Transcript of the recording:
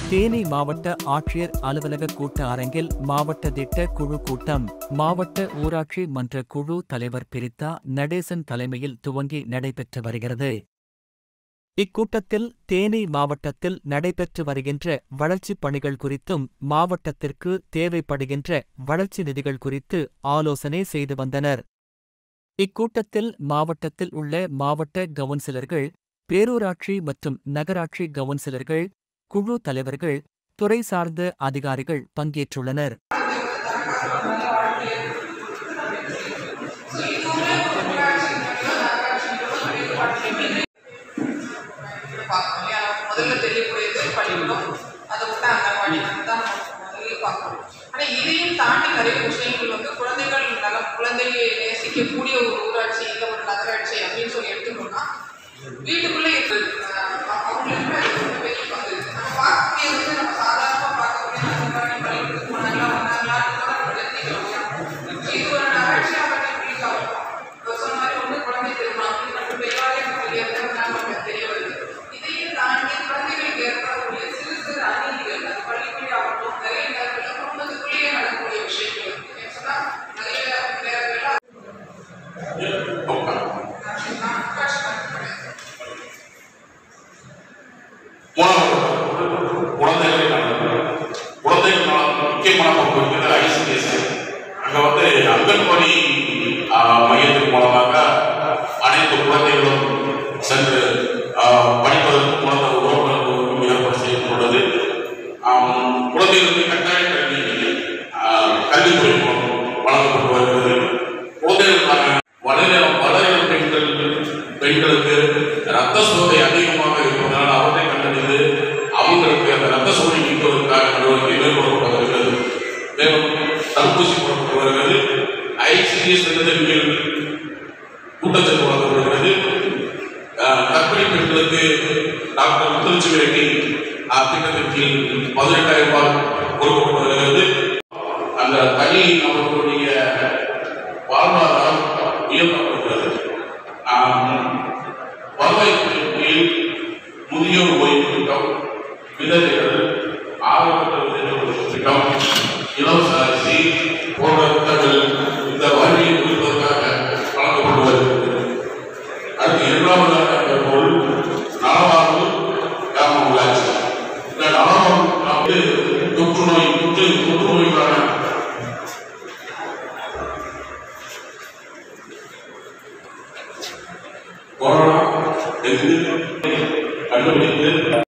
தேனி மாவட்ட ஆட்சியர் அலுவலக கூட்ட அரங்கில் மாவட்ட திட்ட குழு கூட்டம் மாவட்ட ஊராட்சி மன்ற குழு தலைவர் பிரித்தா நடேசன் தலைமையில் துவங்கி நடைபெற்று வருகிறது இக்கூட்டத்தில் தேனி மாவட்டத்தில் நடைபெற்று வருகின்ற வளர்ச்சிப் பணிகள் குறித்தும் மாவட்டத்திற்கு தேவைப்படுகின்ற வளர்ச்சி நிதிகள் குறித்து ஆலோசனை செய்து வந்தனர் இக்கூட்டத்தில் மாவட்டத்தில் உள்ள மாவட்ட கவுன்சிலர்கள் பேரூராட்சி மற்றும் நகராட்சி கவுன்சிலர்கள் குழு தலைவர்கள் துறை சார்ந்த அதிகாரிகள் பங்கேற்றுள்ளனர் பார்க்கணும் இல்லையா நமக்கு முதல்ல தெரியக்கூடியது பள்ளிக்கூடம் அதை விட்டு அங்கன்வாடி தான் நம்ம முதல்ல பார்க்கணும் ஆனால் இதையும் தாண்டி நிறைய விஷயங்கள் வந்து குழந்தைகள் நலம் குழந்தையை நேசிக்கக்கூடிய ஒரு ஊராட்சி இல்லை ஒரு நகராட்சி அப்படின்னு சொல்லி எடுத்துக்கணும்னா வீட்டுக்குள்ளே இருக்கு அஹ் அவங்களுக்கு அது ரொம்ப பெரிய பங்கு இருக்கு நம்ம பார்க்கக்கூடிய வந்து நம்ம சாதாரணமாக பார்க்கக்கூடிய அங்கன்வாடி பள்ளிக்கூடத்துக்கு போனாங்களா வந்தாங்களான்னு கூட நம்ம தெரிஞ்சுக்க முடியும் இது ஒரு நகராட்சியாக பற்றி சொன்ன மாதிரி ஒன்று குழந்தை திருமணம் இது நம்ம எல்லாரையும் தெரியாததுனால நமக்கு தெரிய வருது இதையும் தாண்டி குழந்தைகளுக்கு ஏற்படக்கூடிய சிறு சிறு அநீதிகள் அது பள்ளிக்குள்ளே ஆகட்டும் நிறைய நேரங்களில் குடும்பத்துக்குள்ளேயே நடக்கக்கூடிய விஷயங்கள் இருக்கு ஏன்னு சொன்னா நிறைய நேரங்களில் மூணாவது குழந்தைகள் நலம். குழந்தைகள் நலம் முக்கியமான பங்கு வகிக்கிறது ஐசிடிஎஸ் அங்க வந்து அங்கன்வாடி ஆ, மையத்தின் மூலமாக அனைத்து குழந்தைகளும் சென்று ஆ, படிப்பதற்கு குழந்தை உறவுகளுக்கு ஏற்பாடு செய்யப்பட்டுள்ளது ஆம், குழந்தைகளுக்கு கட்டாய கல்வி ஆ, கல்வித்துறை மூலம் வழங்கப்பட்டு வருகிறது குழந்தைகளுக்கான வளர வளர பெண்கள் பெண்களுக்கு ரத்த சோகை அதிகமாக இருப்பதால் அவரை கண்டறிந்து அவங்களுக்கு அந்த ரத்த சோகை நீக்குவதற்காக நடவடிக்கை மேற்கொள்ளப்பட்டு வருகிறது மேலும் தடுப்பூசி போடப்பட்டு வருகிறது ஐசிடிஎஸ் திட்டத்தின் கீழ் ஊட்டச்சத்து வழங்கப்படுகிறது அஹ், கர்ப்பிணி பெண்களுக்கு டாக்டர் முத்துலட்சுமி ரெட்டி அஹ், திட்டத்தின் கீழ் பதினெட்டாயிரம் ரூபாய் கொடுக்கப்பட்டு வருகிறது அந்த தனி நபர்களுடைய வாழ்வாதாரம் உயர்த்தப்படுகிறது ஆம், வருவாய்த்துறையின் கீழ் முதியோர் ஓய்வு திட்டம் விதவைகள் ஆரோக்கிய விதவைகள் திட்டம் இலவச அரிசி போன்ற திட்டங்கள் இந்த வறுமையை குறிப்பதற்காக வழங்கப்பட்டு வருகிறது அடுத்து இரண்டாவதாக பொருள் நலவாழ்வு கிராம உள்ளாட்சி இந்த நலவாழ்வு வந்து தொற்று நோய் தொற்று தொற்று நோய்க்கான கொரோனா டெங்கு கண்டுபிடித்து